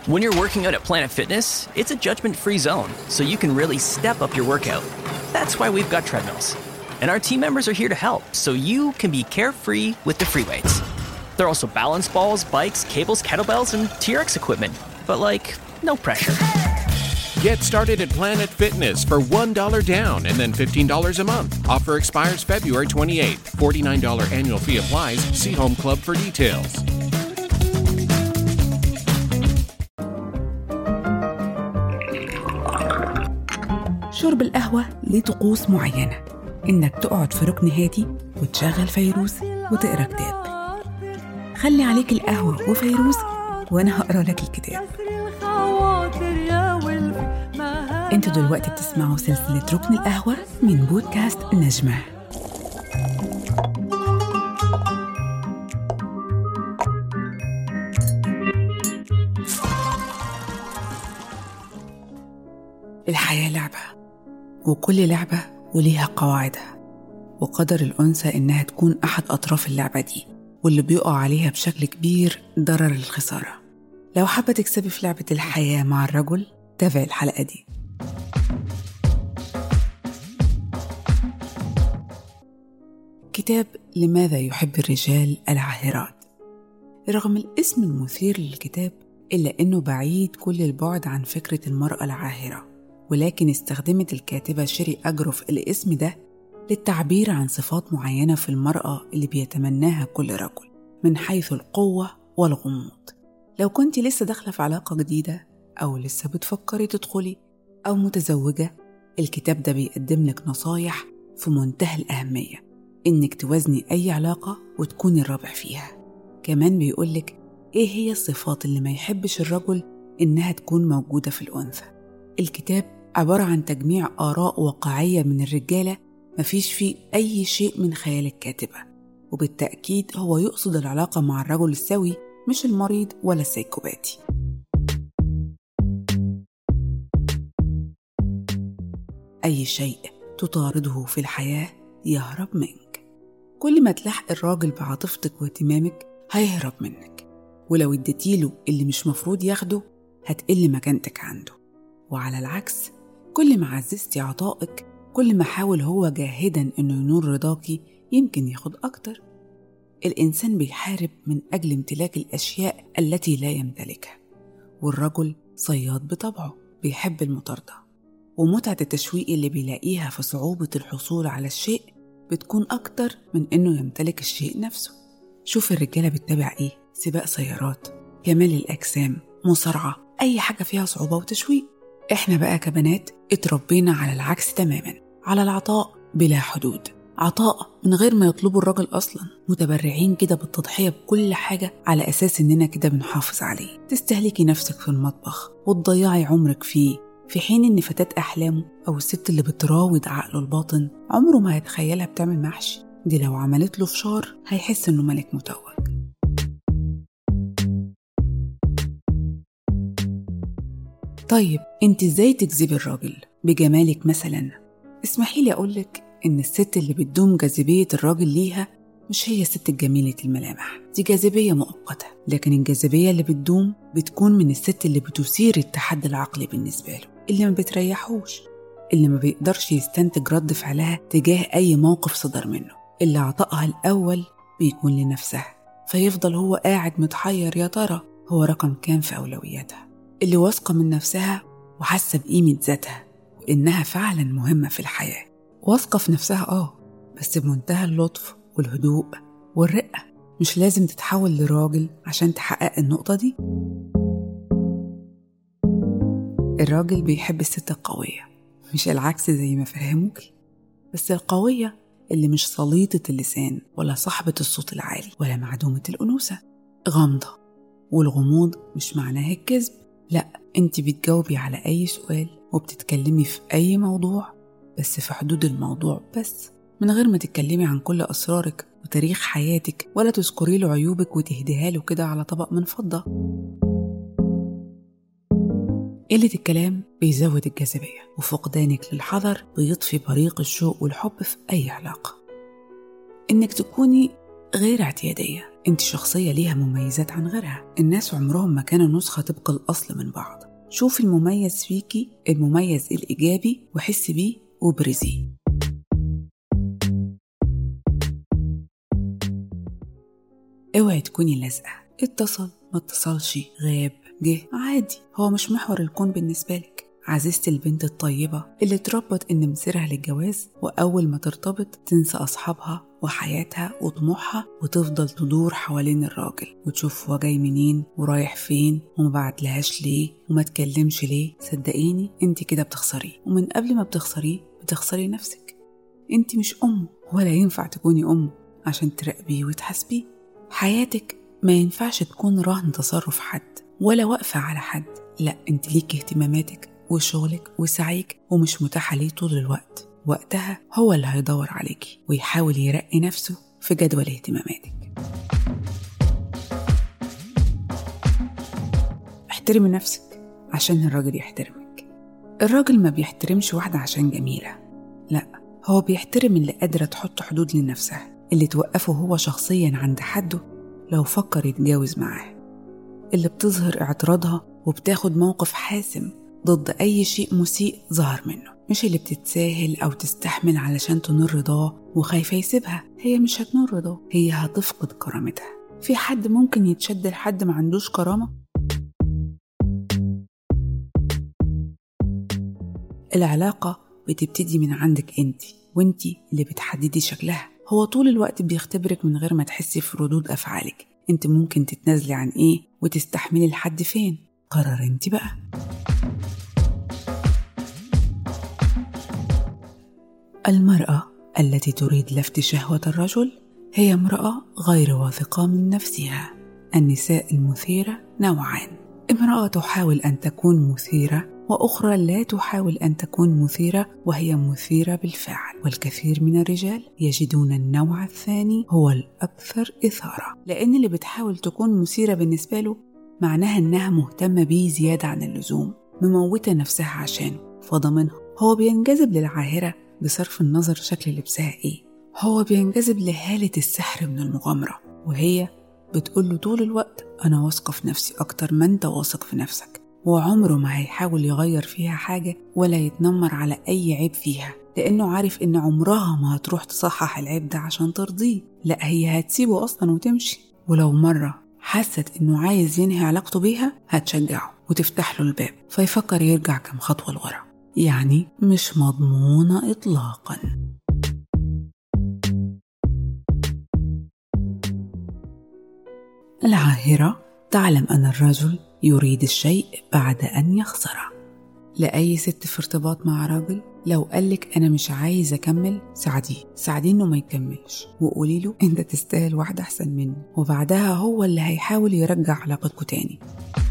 When you're working out at Planet Fitness, it's a judgment free zone, so you can really step up your workout. That's why we've got treadmills. And our team members are here to help, so you can be carefree with the free weights. There are also balance balls, bikes, cables, kettlebells, and TRX equipment. But, like, no pressure. Get started at Planet Fitness for $1 down and then $15 a month. Offer expires February 28th. $49 annual fee applies. See Home Club for details. شرب القهوة ليه طقوس معينة إنك تقعد في ركن هادي وتشغل فيروز وتقرا كتاب خلي عليك القهوة وفيروز وأنا هقرا لك الكتاب انتوا دلوقتي بتسمعوا سلسلة ركن القهوة من بودكاست نجمة الحياة لعبة وكل لعبة وليها قواعدها وقدر الأنثى إنها تكون أحد أطراف اللعبة دي واللي بيقع عليها بشكل كبير ضرر الخسارة لو حابة تكسبي في لعبة الحياة مع الرجل تابعي الحلقة دي كتاب لماذا يحب الرجال العاهرات رغم الاسم المثير للكتاب إلا إنه بعيد كل البعد عن فكرة المرأة العاهرة ولكن استخدمت الكاتبة شيري أجروف الاسم ده للتعبير عن صفات معينة في المرأة اللي بيتمناها كل رجل من حيث القوة والغموض لو كنت لسه داخلة في علاقة جديدة أو لسه بتفكري تدخلي أو متزوجة الكتاب ده بيقدم لك نصايح في منتهى الأهمية إنك توازني أي علاقة وتكوني الرابع فيها كمان بيقولك إيه هي الصفات اللي ما يحبش الرجل إنها تكون موجودة في الأنثى الكتاب عبارة عن تجميع آراء واقعية من الرجالة مفيش فيه أي شيء من خيال الكاتبة وبالتأكيد هو يقصد العلاقة مع الرجل السوي مش المريض ولا السيكوباتي أي شيء تطارده في الحياة يهرب منك كل ما تلحق الراجل بعاطفتك واهتمامك هيهرب منك ولو اديتيله اللي مش مفروض ياخده هتقل مكانتك عنده وعلى العكس كل ما عززتي عطائك كل ما حاول هو جاهدا انه ينور رضاكي يمكن ياخد اكتر الانسان بيحارب من اجل امتلاك الاشياء التي لا يمتلكها والرجل صياد بطبعه بيحب المطارده ومتعه التشويق اللي بيلاقيها في صعوبه الحصول على الشيء بتكون اكتر من انه يمتلك الشيء نفسه شوف الرجاله بتتابع ايه سباق سيارات كمال الاجسام مصارعه اي حاجه فيها صعوبه وتشويق احنا بقى كبنات اتربينا على العكس تماما على العطاء بلا حدود عطاء من غير ما يطلبوا الراجل اصلا متبرعين كده بالتضحيه بكل حاجه على اساس اننا كده بنحافظ عليه تستهلكي نفسك في المطبخ وتضيعي عمرك فيه في حين ان فتاه احلامه او الست اللي بتراود عقله الباطن عمره ما هيتخيلها بتعمل محشي دي لو عملت له فشار هيحس انه ملك متوج طيب انت ازاي تجذبي الراجل بجمالك مثلا اسمحي لي اقولك ان الست اللي بتدوم جاذبية الراجل ليها مش هي الست الجميلة الملامح دي جاذبية مؤقتة لكن الجاذبية اللي بتدوم بتكون من الست اللي بتثير التحدي العقلي بالنسبة له اللي ما بتريحوش اللي ما بيقدرش يستنتج رد فعلها تجاه أي موقف صدر منه اللي عطائها الأول بيكون لنفسها فيفضل هو قاعد متحير يا ترى هو رقم كام في أولوياتها اللي واثقة من نفسها وحاسة بقيمة ذاتها وإنها فعلا مهمة في الحياة واثقة في نفسها آه بس بمنتهى اللطف والهدوء والرقة مش لازم تتحول لراجل عشان تحقق النقطة دي الراجل بيحب الست القوية مش العكس زي ما فهموك بس القوية اللي مش سليطة اللسان ولا صاحبة الصوت العالي ولا معدومة الأنوثة غامضة والغموض مش معناه الكذب لا انت بتجاوبي على أي سؤال وبتتكلمي في أي موضوع بس في حدود الموضوع بس من غير ما تتكلمي عن كل أسرارك وتاريخ حياتك ولا تذكري له عيوبك وتهديها له كده على طبق من فضة قلة الكلام بيزود الجاذبية وفقدانك للحذر بيطفي بريق الشوق والحب في أي علاقة إنك تكوني غير اعتيادية انت شخصية ليها مميزات عن غيرها الناس عمرهم ما كانوا نسخة طبق الأصل من بعض شوفي المميز فيكي المميز الإيجابي وحسي بيه وبرزيه اوعي تكوني لازقة اتصل ما اتصلش غاب جه عادي هو مش محور الكون بالنسبة لك عزيزتي البنت الطيبة اللي اتربت إن مصيرها للجواز وأول ما ترتبط تنسى أصحابها وحياتها وطموحها وتفضل تدور حوالين الراجل وتشوف هو جاي منين ورايح فين وما بعتلهاش ليه وما تكلمش ليه صدقيني انت كده بتخسريه ومن قبل ما بتخسريه بتخسري نفسك انت مش أمه ولا ينفع تكوني أمه عشان تراقبيه وتحاسبيه حياتك ما ينفعش تكون رهن تصرف حد ولا واقفة على حد لا انت ليكي اهتماماتك وشغلك وسعيك ومش متاحة ليه طول الوقت وقتها هو اللي هيدور عليكي ويحاول يرقي نفسه في جدول اهتماماتك احترمي نفسك عشان الراجل يحترمك الراجل ما بيحترمش واحدة عشان جميلة لا هو بيحترم اللي قادرة تحط حدود لنفسها اللي توقفه هو شخصيا عند حده لو فكر يتجاوز معاه اللي بتظهر اعتراضها وبتاخد موقف حاسم ضد أي شيء مسيء ظهر منه مش اللي بتتساهل أو تستحمل علشان تنور رضاه وخايفة يسيبها هي مش هتنور رضاه هي هتفقد كرامتها في حد ممكن يتشد لحد ما عندوش كرامة؟ العلاقة بتبتدي من عندك انت وانت اللي بتحددي شكلها هو طول الوقت بيختبرك من غير ما تحسي في ردود أفعالك انت ممكن تتنازلي عن ايه وتستحملي لحد فين قرر انت بقى المرأة التي تريد لفت شهوة الرجل هي امرأة غير واثقة من نفسها النساء المثيرة نوعان امرأة تحاول أن تكون مثيرة وأخرى لا تحاول أن تكون مثيرة وهي مثيرة بالفعل والكثير من الرجال يجدون النوع الثاني هو الأكثر إثارة لأن اللي بتحاول تكون مثيرة بالنسبة له معناها إنها مهتمة بيه زيادة عن اللزوم مموتة نفسها عشانه فضمنها هو بينجذب للعاهرة بصرف النظر شكل لبسها إيه هو بينجذب لهالة السحر من المغامرة وهي بتقول له طول الوقت أنا واثقة في نفسي أكتر ما أنت واثق في نفسك وعمره ما هيحاول يغير فيها حاجة ولا يتنمر على أي عيب فيها لأنه عارف إن عمرها ما هتروح تصحح العيب ده عشان ترضيه لا هي هتسيبه أصلا وتمشي ولو مرة حست إنه عايز ينهي علاقته بيها هتشجعه وتفتح له الباب فيفكر يرجع كم خطوة لورا يعني مش مضمونة إطلاقا العاهرة تعلم أن الرجل يريد الشيء بعد أن يخسره لأي ست في ارتباط مع راجل لو قالك أنا مش عايز أكمل ساعديه ساعديه إنه ما يكملش وقولي له أنت تستاهل واحدة أحسن مني وبعدها هو اللي هيحاول يرجع علاقتكم تاني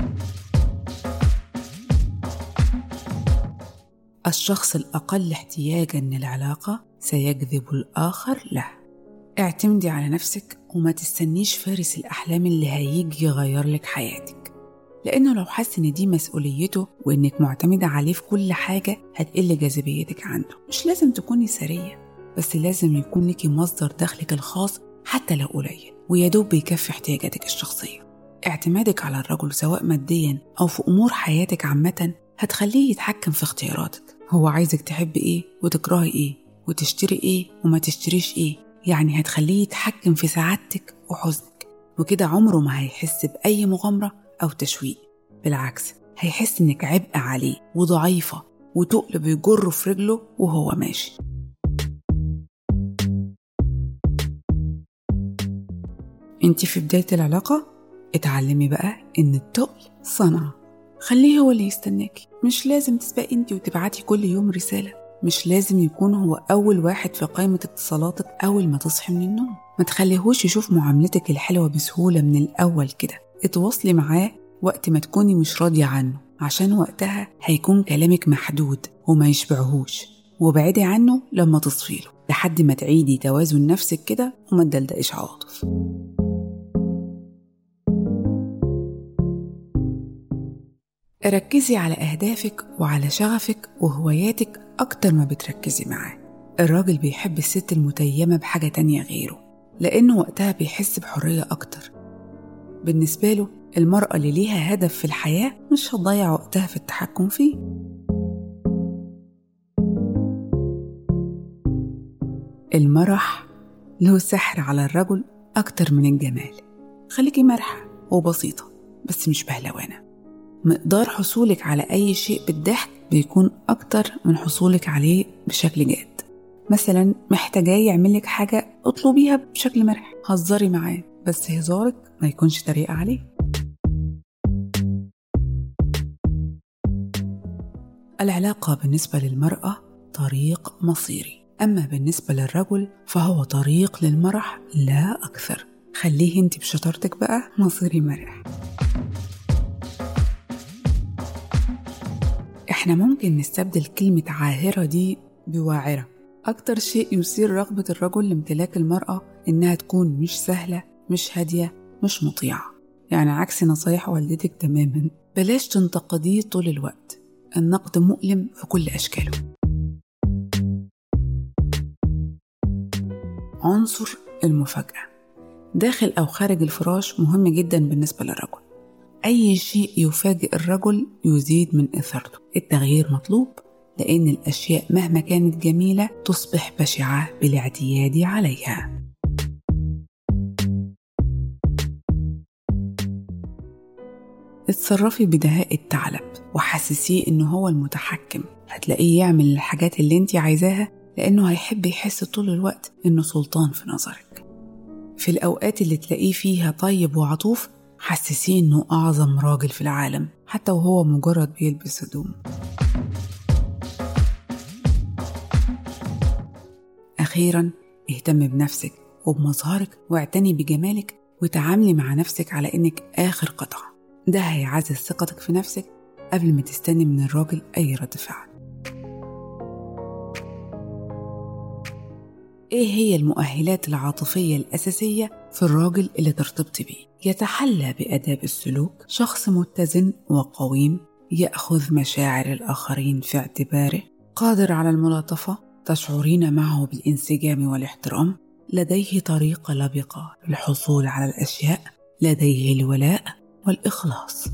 الشخص الأقل احتياجا للعلاقة سيجذب الآخر له اعتمدي على نفسك وما تستنيش فارس الأحلام اللي هيجي يغير لك حياتك لأنه لو حس إن دي مسؤوليته وإنك معتمدة عليه في كل حاجة هتقل جاذبيتك عنده مش لازم تكوني سرية بس لازم يكون لك مصدر دخلك الخاص حتى لو قليل ويدوب بيكفي احتياجاتك الشخصية اعتمادك على الرجل سواء ماديا أو في أمور حياتك عامة هتخليه يتحكم في اختياراتك هو عايزك تحبي إيه وتكرهي إيه وتشتري إيه وما تشتريش إيه يعني هتخليه يتحكم في سعادتك وحزنك وكده عمره ما هيحس بأي مغامرة أو تشويق بالعكس هيحس إنك عبء عليه وضعيفة وتقل بيجره في رجله وهو ماشي انت في بداية العلاقة اتعلمي بقى إن التقل صنعة خليه هو اللي يستناكي مش لازم تسبقي انت وتبعتي كل يوم رسالة مش لازم يكون هو أول واحد في قائمة اتصالاتك أول ما تصحي من النوم ما تخليهوش يشوف معاملتك الحلوة بسهولة من الأول كده اتواصلي معاه وقت ما تكوني مش راضية عنه عشان وقتها هيكون كلامك محدود وما يشبعهوش وابعدي عنه لما تصفيله لحد ما تعيدي توازن نفسك كده وما تدلدقش عواطف ركزي على أهدافك وعلى شغفك وهواياتك أكتر ما بتركزي معاه الراجل بيحب الست المتيمة بحاجة تانية غيره لأنه وقتها بيحس بحرية أكتر بالنسبة له المرأة اللي ليها هدف في الحياة مش هتضيع وقتها في التحكم فيه المرح له سحر على الرجل أكتر من الجمال خليكي مرحة وبسيطة بس مش بهلوانة مقدار حصولك على أي شيء بالضحك بيكون أكتر من حصولك عليه بشكل جاد مثلا محتاجاه يعملك حاجة اطلبيها بشكل مرح هزري معاه بس هزارك ما يكونش طريقة عليه العلاقة بالنسبة للمرأة طريق مصيري أما بالنسبة للرجل فهو طريق للمرح لا أكثر خليه انت بشطارتك بقى مصيري مرح احنا ممكن نستبدل كلمة عاهرة دي بواعرة أكتر شيء يثير رغبة الرجل لامتلاك المرأة إنها تكون مش سهلة مش هادية مش مطيعة يعني عكس نصايح والدتك تماما بلاش تنتقديه طول الوقت النقد مؤلم في كل أشكاله عنصر المفاجأة داخل أو خارج الفراش مهم جدا بالنسبة للرجل أي شيء يفاجئ الرجل يزيد من إثارته التغيير مطلوب لأن الأشياء مهما كانت جميلة تصبح بشعة بالاعتياد عليها اتصرفي بدهاء الثعلب وحسسيه إنه هو المتحكم هتلاقيه يعمل الحاجات اللي انت عايزاها لأنه هيحب يحس طول الوقت إنه سلطان في نظرك في الأوقات اللي تلاقيه فيها طيب وعطوف حسسيه إنه أعظم راجل في العالم حتى وهو مجرد بيلبس هدوم أخيرا اهتم بنفسك وبمظهرك واعتني بجمالك وتعاملي مع نفسك على إنك آخر قطعة ده هيعزز ثقتك في نفسك قبل ما تستني من الراجل أي رد فعل إيه هي المؤهلات العاطفية الأساسية في الراجل اللي ترتبطي بيه؟ يتحلى بآداب السلوك شخص متزن وقويم يأخذ مشاعر الآخرين في اعتباره قادر على الملاطفة تشعرين معه بالانسجام والاحترام لديه طريقة لبقة للحصول على الأشياء لديه الولاء والإخلاص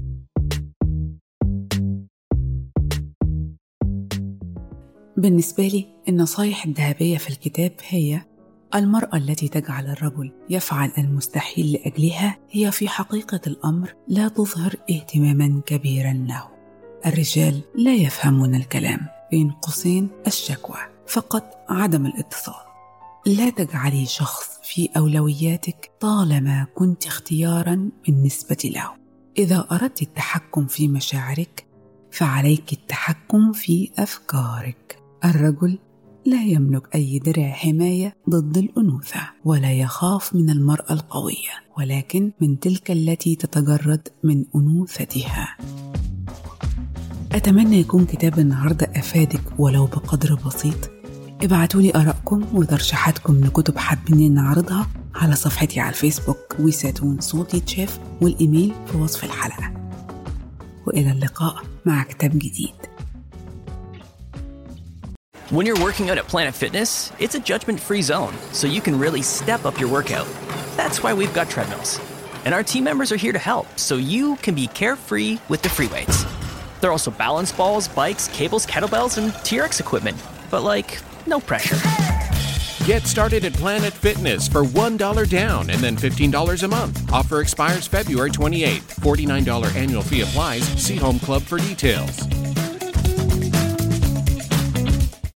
بالنسبة لي النصايح الذهبية في الكتاب هي المرأة التي تجعل الرجل يفعل المستحيل لأجلها هي في حقيقة الأمر لا تظهر اهتماما كبيرا له الرجال لا يفهمون الكلام بين قوسين الشكوى فقط عدم الاتصال لا تجعلي شخص في أولوياتك طالما كنت اختيارا بالنسبة له إذا أردت التحكم في مشاعرك فعليك التحكم في أفكارك الرجل لا يملك أي درع حماية ضد الأنوثة ولا يخاف من المرأة القوية ولكن من تلك التي تتجرد من أنوثتها أتمنى يكون كتاب النهاردة أفادك ولو بقدر بسيط ابعتوا لي آرائكم وترشيحاتكم لكتب حابين نعرضها على صفحتي على الفيسبوك وساتون صوتي تشيف والإيميل في وصف الحلقة وإلى اللقاء مع كتاب جديد When you're working out at Planet Fitness, it's a judgment free zone, so you can really step up your workout. That's why we've got treadmills. And our team members are here to help, so you can be carefree with the free weights. There are also balance balls, bikes, cables, kettlebells, and TRX equipment. But, like, no pressure. Get started at Planet Fitness for $1 down and then $15 a month. Offer expires February 28th. $49 annual fee applies. See Home Club for details.